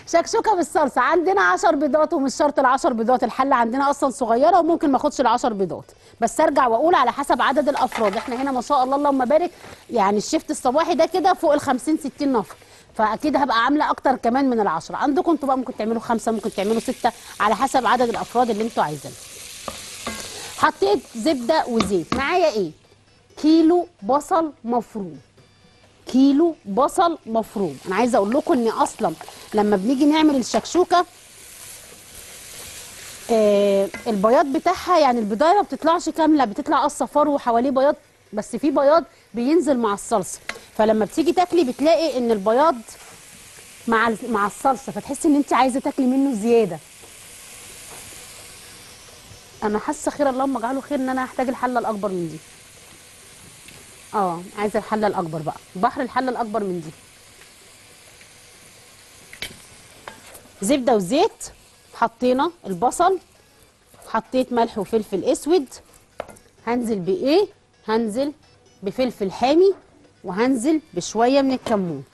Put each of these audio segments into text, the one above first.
شكشوكه بالصلصه عندنا 10 بيضات ومش شرط ال10 بيضات الحله عندنا اصلا صغيره وممكن ما اخدش ال10 بيضات بس ارجع واقول على حسب عدد الافراد احنا هنا ما شاء الله اللهم بارك يعني الشيفت الصباحي ده كده فوق ال 50 60 نفر فاكيد هبقى عامله اكتر كمان من العشرة عندكم انتوا بقى ممكن تعملوا خمسه ممكن تعملوا سته على حسب عدد الافراد اللي انتوا عايزينها حطيت زبده وزيت معايا ايه كيلو بصل مفروم كيلو بصل مفروم انا عايزه اقول لكم ان اصلا لما بنيجي نعمل الشكشوكه آه البياض بتاعها يعني البضايه ما بتطلعش كامله بتطلع قصه فرو وحواليه بياض بس في بياض بينزل مع الصلصه فلما بتيجي تاكلي بتلاقي ان البياض مع ال- مع الصلصه فتحسي ان انت عايزه تاكلي منه زياده انا حاسه خير اللهم اجعله خير ان انا هحتاج الحله الاكبر من دي اه عايزه الحله الاكبر بقى بحر الحله الاكبر من دي زبده وزيت حطينا البصل حطيت ملح وفلفل اسود هنزل بايه هنزل بفلفل حامي وهنزل بشويه من الكمون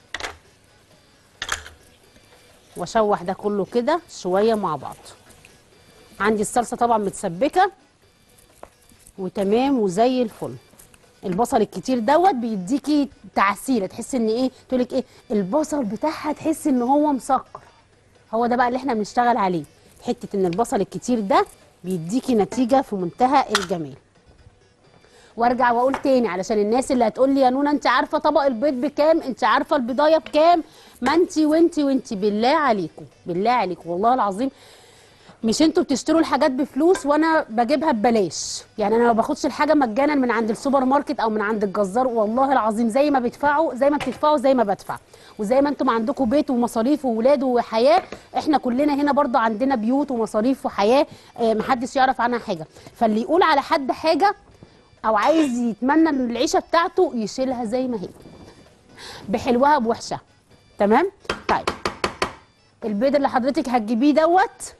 واشوح ده كله كده شويه مع بعض عندي الصلصه طبعا متسبكه وتمام وزي الفل البصل الكتير دوت بيديكي تعسيره تحسي ان ايه تقولك ايه البصل بتاعها تحسي ان هو مسكر هو ده بقى اللي احنا بنشتغل عليه حته ان البصل الكتير ده بيديكي نتيجه في منتهى الجمال وارجع واقول تاني علشان الناس اللي هتقول لي يا نونا انت عارفه طبق البيض بكام انت عارفه البضايه بكام ما انت وانت وانت بالله عليكم بالله عليكم والله العظيم مش انتوا بتشتروا الحاجات بفلوس وانا بجيبها ببلاش يعني انا ما باخدش الحاجه مجانا من عند السوبر ماركت او من عند الجزار والله العظيم زي ما بتدفعوا زي ما بتدفعوا زي ما بدفع وزي ما انتم عندكم بيت ومصاريف وولاد وحياه احنا كلنا هنا برضه عندنا بيوت ومصاريف وحياه اه محدش يعرف عنها حاجه فاللي يقول على حد حاجه او عايز يتمنى ان العيشه بتاعته يشيلها زي ما هي بحلوها بوحشها تمام طيب البيض اللي حضرتك هتجيبيه دوت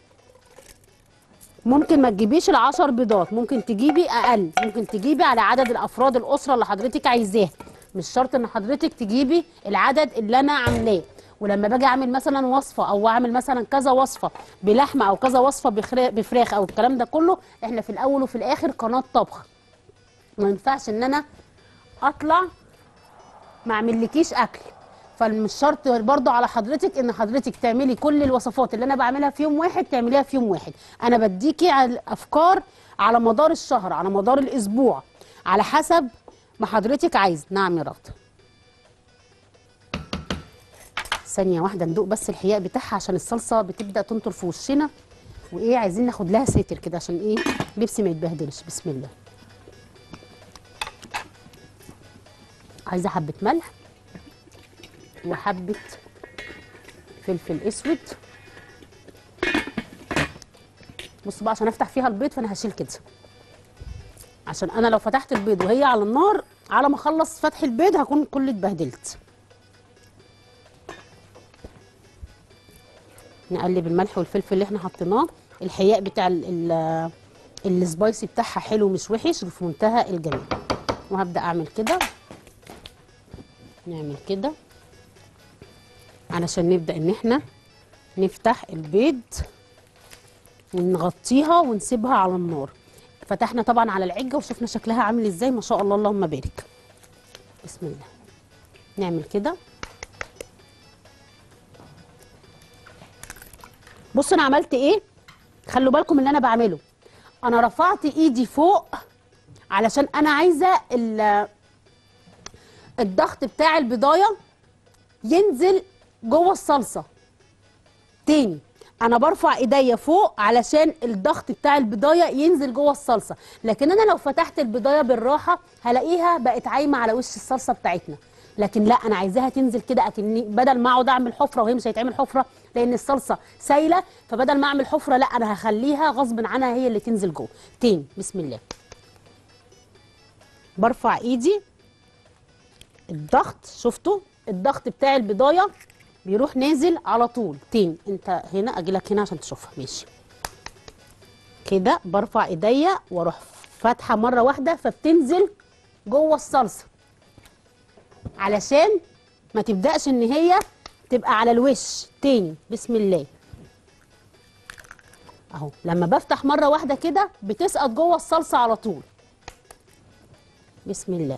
ممكن ما تجيبيش العشر بيضات ممكن تجيبي اقل ممكن تجيبي على عدد الافراد الاسره اللي حضرتك عايزاها مش شرط ان حضرتك تجيبي العدد اللي انا عاملاه ولما باجي اعمل مثلا وصفه او اعمل مثلا كذا وصفه بلحمه او كذا وصفه بخرا- بفراخ او الكلام ده كله احنا في الاول وفي الاخر قناه طبخ ما ينفعش ان انا اطلع ما اعملكيش اكل فمش شرط برضو على حضرتك ان حضرتك تعملي كل الوصفات اللي انا بعملها في يوم واحد تعمليها في يوم واحد انا بديكي على افكار على مدار الشهر على مدار الاسبوع على حسب ما حضرتك عايز نعم يا رغده ثانيه واحده ندوق بس الحياء بتاعها عشان الصلصه بتبدا تنطر في وشنا وايه عايزين ناخد لها ساتر كده عشان ايه لبسي ما يتبهدلش بسم الله عايزه حبه ملح وحبه فلفل اسود بصوا بقى عشان افتح فيها البيض فانا هشيل كده عشان انا لو فتحت البيض وهي على النار على ما اخلص فتح البيض هكون كل اتبهدلت نقلب الملح والفلفل اللي احنا حطيناه الحياء بتاع ال- ال- السبايسي بتاعها حلو مش وحش في منتهى الجمال وهبدا اعمل كده نعمل كده علشان نبدا ان احنا نفتح البيض ونغطيها ونسيبها على النار فتحنا طبعا على العجه وشفنا شكلها عامل ازاي ما شاء الله اللهم بارك بسم الله نعمل كده بصوا انا عملت ايه خلوا بالكم اللي انا بعمله انا رفعت ايدي فوق علشان انا عايزه ال- الضغط بتاع البضايه ينزل جوه الصلصه تاني انا برفع ايديا فوق علشان الضغط بتاع البضايه ينزل جوه الصلصه لكن انا لو فتحت البضايه بالراحه هلاقيها بقت عايمه على وش الصلصه بتاعتنا لكن لا انا عايزاها تنزل كده اكني بدل ما اقعد اعمل حفره وهي مش هيتعمل حفره لان الصلصه سايله فبدل ما اعمل حفره لا انا هخليها غصب عنها هي اللي تنزل جوه تاني بسم الله برفع ايدي الضغط شفتوا الضغط بتاع البضايه بيروح نازل على طول تاني انت هنا اجي لك هنا عشان تشوفها ماشي كده برفع ايديا واروح فاتحه مره واحده فبتنزل جوه الصلصه علشان ما تبداش ان هي تبقى على الوش تاني بسم الله اهو لما بفتح مره واحده كده بتسقط جوه الصلصه على طول بسم الله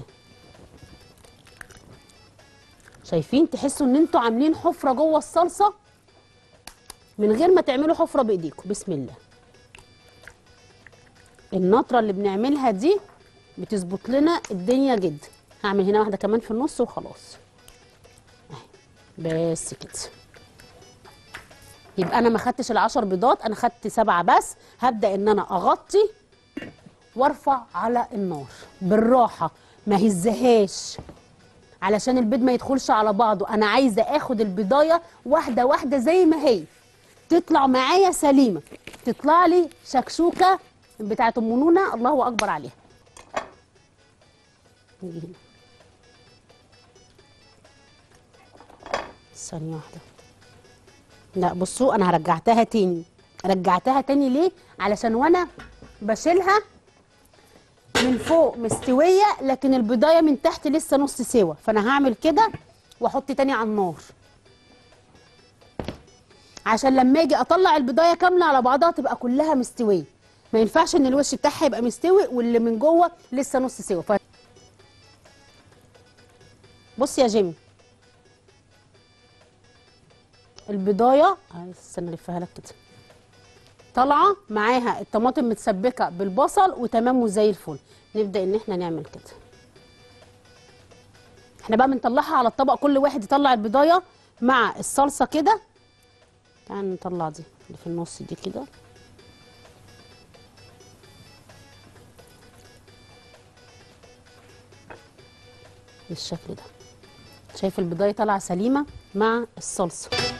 شايفين تحسوا ان انتوا عاملين حفره جوه الصلصه من غير ما تعملوا حفره بايديكم بسم الله النطره اللي بنعملها دي بتظبط لنا الدنيا جدا هعمل هنا واحده كمان في النص وخلاص أهي. بس كده يبقى انا ما خدتش العشر بيضات انا خدت سبعه بس هبدا ان انا اغطي وارفع على النار بالراحه ما هزهاش علشان البيض ما يدخلش على بعضه انا عايزه اخد البضايه واحده واحده زي ما هي تطلع معايا سليمه تطلع لي شكشوكه بتاعت ام نونه الله اكبر عليها نيجي هنا ثانيه واحده لا بصوا انا رجعتها تاني رجعتها تاني ليه علشان وانا بشيلها من فوق مستويه لكن البضايه من تحت لسه نص سوا فانا هعمل كده واحط تاني على النار عشان لما اجي اطلع البضايه كامله على بعضها تبقى كلها مستويه ما ينفعش ان الوش بتاعها يبقى مستوي واللي من جوه لسه نص سوا ف... بص يا جيمي البضايه آه، استنى الفها لك كده طالعه معاها الطماطم متسبكه بالبصل وتمام وزي الفل نبدا ان احنا نعمل كده احنا بقى بنطلعها على الطبق كل واحد يطلع البضايه مع الصلصه كده تعال نطلع دي اللي في النص دي كده بالشكل ده شايف البضايه طالعه سليمه مع الصلصه